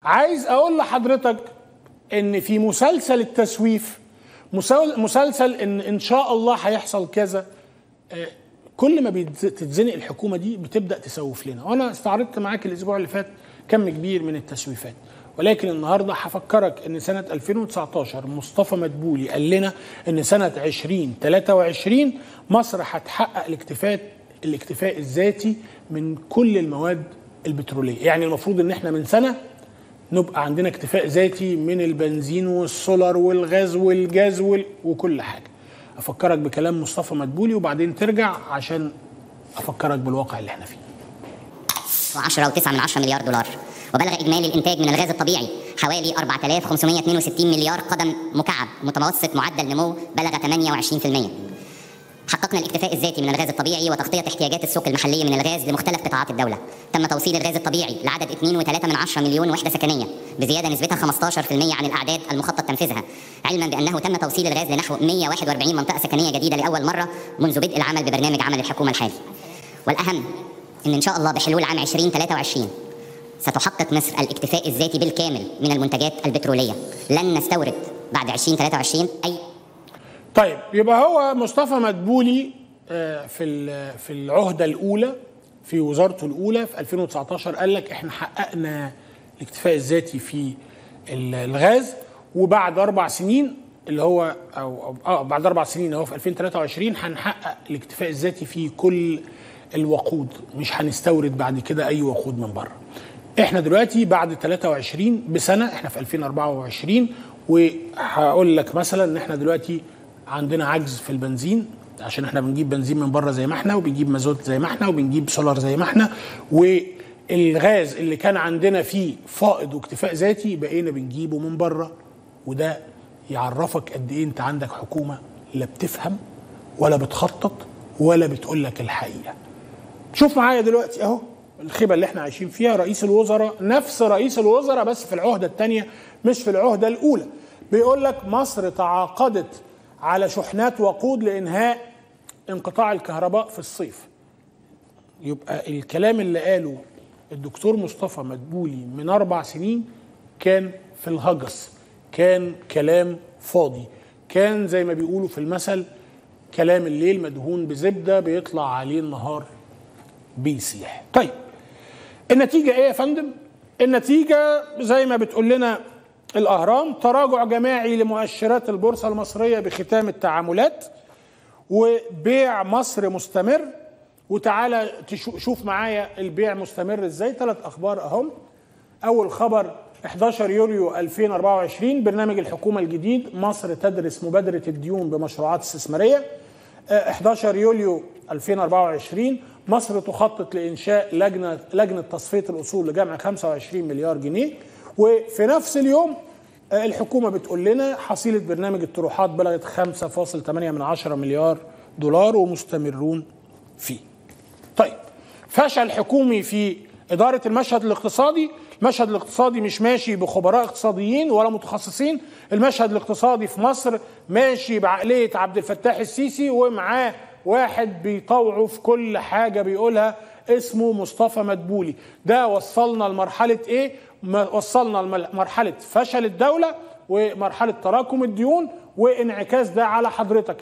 عايز اقول لحضرتك ان في مسلسل التسويف مسل- مسلسل ان ان شاء الله هيحصل كذا آه، كل ما بتتزنق الحكومه دي بتبدا تسوف لنا وانا استعرضت معاك الاسبوع اللي فات كم كبير من التسويفات ولكن النهارده هفكرك ان سنه 2019 مصطفى مدبولي قال لنا ان سنه 2023 مصر هتحقق الاكتفاء الاكتفاء الذاتي من كل المواد البتروليه يعني المفروض ان احنا من سنه نبقى عندنا اكتفاء ذاتي من البنزين والسولار والغاز والجاز وال... وكل حاجه افكرك بكلام مصطفى مدبولي وبعدين ترجع عشان افكرك بالواقع اللي احنا فيه 10 و9 من 10 مليار دولار وبلغ اجمالي الانتاج من الغاز الطبيعي حوالي 4562 مليار قدم مكعب متوسط معدل نمو بلغ 28% حققنا الاكتفاء الذاتي من الغاز الطبيعي وتغطية احتياجات السوق المحلية من الغاز لمختلف قطاعات الدولة تم توصيل الغاز الطبيعي لعدد 2.3 من 10 مليون وحدة سكنية بزيادة نسبتها 15% عن الأعداد المخطط تنفيذها علما بأنه تم توصيل الغاز لنحو 141 منطقة سكنية جديدة لأول مرة منذ بدء العمل ببرنامج عمل الحكومة الحالي والأهم أن إن شاء الله بحلول عام 2023 ستحقق مصر الاكتفاء الذاتي بالكامل من المنتجات البترولية لن نستورد بعد 2023 أي طيب يبقى هو مصطفى مدبولي آه، في ال- في العهده الاولى في وزارته الاولى في 2019 قال لك احنا حققنا الاكتفاء الذاتي في ال- الغاز وبعد اربع سنين اللي هو او أو- اه بعد اربع سنين هو في 2023 هنحقق الاكتفاء الذاتي في كل الوقود مش هنستورد بعد كده اي وقود من بره احنا دلوقتي بعد 23 بسنه احنا في 2024 وهقول لك مثلا ان احنا دلوقتي عندنا عجز في البنزين عشان احنا بنجيب بنزين من بره زي ما احنا وبنجيب مازوت زي ما احنا وبنجيب سولار زي ما احنا والغاز اللي كان عندنا فيه فائض واكتفاء ذاتي بقينا بنجيبه من بره وده يعرفك قد ايه انت عندك حكومه لا بتفهم ولا بتخطط ولا بتقول لك الحقيقه شوف معايا دلوقتي اهو الخيبه اللي احنا عايشين فيها رئيس الوزراء نفس رئيس الوزراء بس في العهده الثانيه مش في العهده الاولى بيقول لك مصر تعاقدت على شحنات وقود لانهاء انقطاع الكهرباء في الصيف يبقى الكلام اللي قاله الدكتور مصطفى مدبولي من اربع سنين كان في الهجس كان كلام فاضي كان زي ما بيقولوا في المثل كلام الليل مدهون بزبده بيطلع عليه النهار بيسيح طيب النتيجة ايه يا فندم النتيجة زي ما بتقول لنا الأهرام تراجع جماعي لمؤشرات البورصة المصرية بختام التعاملات وبيع مصر مستمر وتعالى تشو- شوف معايا البيع مستمر ازاي ثلاث اخبار اهم اول خبر 11 يوليو 2024 برنامج الحكومه الجديد مصر تدرس مبادره الديون بمشروعات استثماريه آه، 11 يوليو 2024 مصر تخطط لانشاء لجنه لجنه تصفيه الاصول لجمع 25 مليار جنيه وفي نفس اليوم آه، الحكومه بتقول لنا حصيله برنامج الطروحات بلغت 5.8 من عشرة مليار دولار ومستمرون فيه. طيب فشل حكومي في إدارة المشهد الاقتصادي المشهد الاقتصادي مش ماشي بخبراء اقتصاديين ولا متخصصين المشهد الاقتصادي في مصر ماشي بعقلية عبد الفتاح السيسي ومعاه واحد بيطوعه في كل حاجة بيقولها اسمه مصطفى مدبولي ده وصلنا لمرحلة ايه ما- وصلنا لمرحلة فشل الدولة ومرحلة تراكم الديون وانعكاس ده على حضرتك